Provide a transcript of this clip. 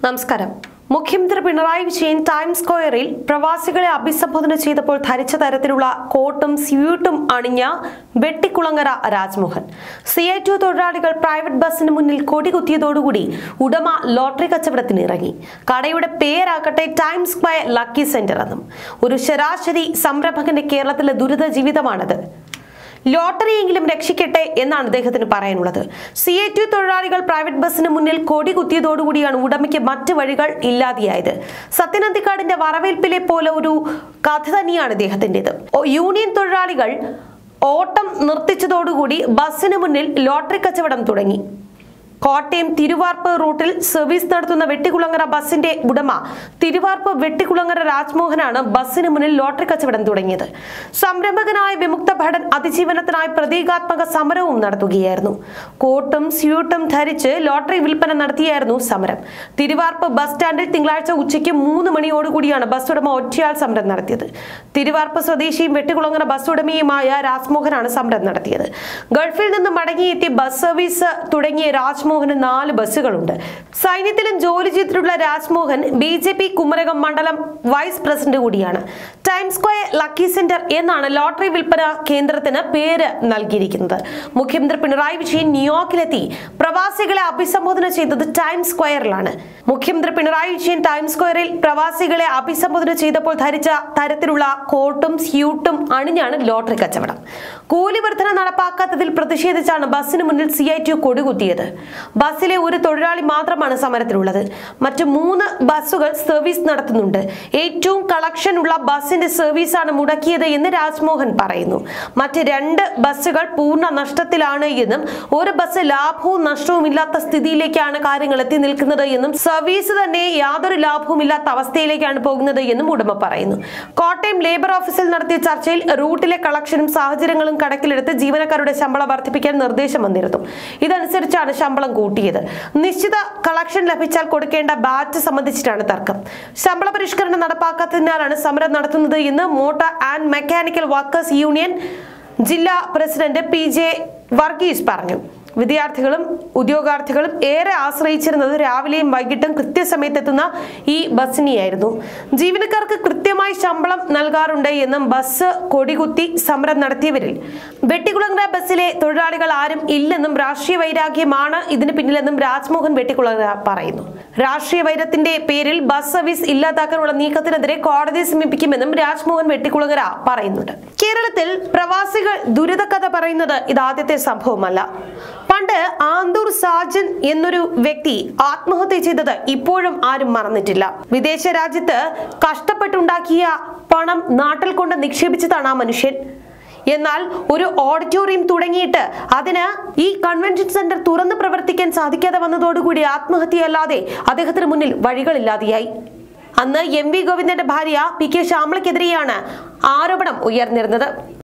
നമസ്കാരം മുഖ്യമന്ത്രി പിണറായി വിജയൻ ടൈംസ് സ്ക്വയറിൽ പ്രവാസികളെ അഭിസംബോധന ചെയ്തപ്പോൾ ധരിച്ച തരത്തിലുള്ള കോട്ടും സ്യൂട്ടും അണിഞ്ഞ വെട്ടിക്കുളങ്ങര രാജ്മോഹൻ സി ഐ ടു തൊഴിലാളികൾ പ്രൈവറ്റ് ബസിന് മുന്നിൽ കൊടികുത്തിയതോടുകൂടി ഉടമ ലോട്ടറി കച്ചവടത്തിന് ഇറങ്ങി കടയുടെ പേരാകട്ടെ ടൈംസ് സ്ക്വയർ ലക്കി സെന്റർ എന്നും ഒരു ശരാശരി സംരംഭകന്റെ കേരളത്തിലെ ദുരിത ജീവിതമാണത് ലോട്ടറിയെങ്കിലും രക്ഷിക്കട്ടെ എന്നാണ് അദ്ദേഹത്തിന് പറയാനുള്ളത് സി എ ടി തൊഴിലാളികൾ പ്രൈവറ്റ് ബസ്സിന് മുന്നിൽ കൊടി കുത്തിയതോടുകൂടിയാണ് ഉടമയ്ക്ക് മറ്റ് വഴികൾ ഇല്ലാതെയായത് സത്യനന്ദിക്കാടിന്റെ വരവേൽപ്പിലെ പോലെ ഒരു കഥ തന്നെയാണ് ഇദ്ദേഹത്തിൻ്റെത് യൂണിയൻ തൊഴിലാളികൾ ഓട്ടം നിർത്തിച്ചതോടുകൂടി ബസ്സിന് മുന്നിൽ ലോട്ടറി കച്ചവടം തുടങ്ങി കോട്ടയം തിരുവാർപ്പ് റൂട്ടിൽ സർവീസ് നടത്തുന്ന വെട്ടിക്കുളങ്ങര ബസിന്റെ ഉടമ തിരുവാർപ്പ് വെട്ടിക്കുളങ്ങര രാജ്മോഹനാണ് ബസ്സിന് മുന്നിൽ ലോട്ടറി കച്ചവടം തുടങ്ങിയത് സംരംഭകനായ വിമുക്ത ഭടൻ അതിജീവനത്തിനായി പ്രതീകാത്മക സമരവും നടത്തുകയായിരുന്നു കോട്ടും സ്യൂട്ടും ധരിച്ച് ലോട്ടറി വിൽപ്പന നടത്തിയായിരുന്നു സമരം തിരുവാർപ്പ് ബസ് സ്റ്റാൻഡിൽ തിങ്കളാഴ്ച ഉച്ചയ്ക്ക് മൂന്ന് മണിയോടുകൂടിയാണ് ബസ് ഉടമ ഒറ്റയാൾ സമരം നടത്തിയത് തിരുവാർപ്പ് സ്വദേശിയും വെട്ടിക്കുളങ്ങര ബസ് ഉടമയുമായ രാജ്മോഹനാണ് സമരം നടത്തിയത് ഗൾഫിൽ നിന്ന് മടങ്ങിയെത്തി ബസ് സർവീസ് തുടങ്ങിയ രാജ്മോഹന് നാല് ബസ്സുകളുണ്ട് സൈന്യത്തിലും ജോലി ചെയ്തിട്ടുള്ള Rajmohan B J P Kumarakom മണ്ഡലം വൈസ് പ്രസിഡന്റ് കൂടിയാണ് ടൈം സ്ക്വയർ ലക്കി സെന്റർ എന്നാണ് ലോട്ടറി വിൽപ്പന കേന്ദ്രത്തിന് പേര് നൽകിയിരിക്കുന്നത് മുഖ്യമന്ത്രി പിണറായി വിജയൻ ന്യൂയോർക്കിലെത്തി പ്രവാസികളെ അഭിസംബോധന ചെയ്തത് ടൈം സ്ക്വയറിലാണ് മുഖ്യമന്ത്രി പിണറായി വിജയൻ ടൈം സ്ക്വയറിൽ പ്രവാസികളെ അഭിസംബോധന ചെയ്തപ്പോൾ ധരിച്ച തരത്തിലുള്ള കോട്ടും സ്യൂട്ടും അണിഞ്ഞാണ് ലോട്ടറി കച്ചവടം കൂലി വർധന നടപ്പാക്കാത്തതിൽ പ്രതിഷേധിച്ചാണ് ബസ്സിന് മുന്നിൽ സി ഐ ടി കൊടികുത്തിയത് ബസ്സിലെ ഒരു തൊഴിലാളി മാത്രമാണ് സമരത്തിലുള്ളത് മറ്റു മൂന്ന് ബസ്സുകൾ സർവീസ് നടത്തുന്നുണ്ട് ഏറ്റവും കളക്ഷൻ ഉള്ള ബസ്സിന്റെ സർവീസാണ് മുടക്കിയത് എന്ന് രാജ്മോഹൻ പറയുന്നു മറ്റ് രണ്ട് ബസ്സുകൾ പൂർണ്ണ നഷ്ടത്തിലാണ് എന്നും ഒരു ബസ് ലാഭവും നഷ്ടവും ഇല്ലാത്ത സ്ഥിതിയിലേക്കാണ് കാര്യങ്ങൾ എത്തി നിൽക്കുന്നത് എന്നും സർവീസ് തന്നെ യാതൊരു ലാഭവും ഇല്ലാത്ത അവസ്ഥയിലേക്കാണ് പോകുന്നത് എന്നും ഉടമ പറയുന്നു കോട്ടയം ലേബർ ഓഫീസിൽ നടത്തിയ ചർച്ചയിൽ റൂട്ടിലെ കളക്ഷനും സാഹചര്യങ്ങളും കണക്കിലെടുത്ത് ജീവനക്കാരുടെ ശമ്പളം വർദ്ധിപ്പിക്കാൻ നിർദ്ദേശം വന്നിരുന്നു ഇതനുസരിച്ചാണ് ശമ്പളം കൂട്ടിയത് നിശ്ചിത കളക്ഷൻ ലഭിച്ചാൽ കൊടുക്കേണ്ട ബാറ്റ് സംബന്ധിച്ചിട്ടാണ് തർക്കം ശമ്പള പരിഷ്കരണം നടപ്പാക്കാത്തതിനാലാണ് സമരം നടത്തുന്നത് എന്ന് motor and mechanical workers union ജില്ലാ പ്രസിഡന്റ് പി ജെ വർഗീസ് പറഞ്ഞു വിദ്യാർത്ഥികളും ഉദ്യോഗാർത്ഥികളും ഏറെ ആശ്രയിച്ചിരുന്നത് രാവിലെയും വൈകിട്ടും കൃത്യസമയത്ത് എത്തുന്ന ഈ ബസ്സിനെയായിരുന്നു ജീവനക്കാർക്ക് കൃത്യമായി ശമ്പളം നൽകാറുണ്ട് എന്നും ബസ് കൊടികുത്തി സമരം നടത്തിയവരിൽ വെട്ടിക്കുളങ്ങര ബസ്സിലെ തൊഴിലാളികൾ ആരും ഇല്ലെന്നും രാഷ്ട്രീയ വൈരാഗ്യമാണ് ഇതിന് പിന്നിലെന്നും രാജ്മോഹൻ വെട്ടിക്കുളങ്ങര പറയുന്നു രാഷ്ട്രീയ വൈരത്തിന്റെ പേരിൽ ബസ് സർവീസ് ഇല്ലാതാക്കാനുള്ള നീക്കത്തിനെതിരെ കോടതിയെ സമീപിക്കുമെന്നും രാജ്മോഹൻ വെട്ടിക്കുളങ്ങര പറയുന്നുണ്ട് കേരളത്തിൽ പ്രവാസികൾ ദുരിതകഥ പറയുന്നത് ഇതാദ്യത്തെ സംഭവമല്ല പണ്ട് ആന്തൂർ സാജൻ എന്നൊരു വ്യക്തി ആത്മഹത്യ ചെയ്തത് ഇപ്പോഴും ആരും മറന്നിട്ടില്ല വിദേശ രാജ്യത്ത് കഷ്ടപ്പെട്ടുണ്ടാക്കിയ പണം നാട്ടിൽ കൊണ്ട് നിക്ഷേപിച്ചതാണ് ആ മനുഷ്യൻ എന്നാൽ ഒരു ഓഡിറ്റോറിയം തുടങ്ങിയിട്ട് അതിന് ഈ കൺവെൻഷൻ സെന്റർ തുറന്ന് പ്രവർത്തിക്കാൻ സാധിക്കാതെ വന്നതോടുകൂടി ആത്മഹത്യയല്ലാതെ അദ്ദേഹത്തിന് മുന്നിൽ വഴികളില്ലാതെയായി അന്ന് എം വി ഗോവിന്ദന്റെ ഭാര്യ പി കെ ശ്യാമളയ്ക്കെതിരെയാണ് ആരോപണം ഉയർന്നിരുന്നത്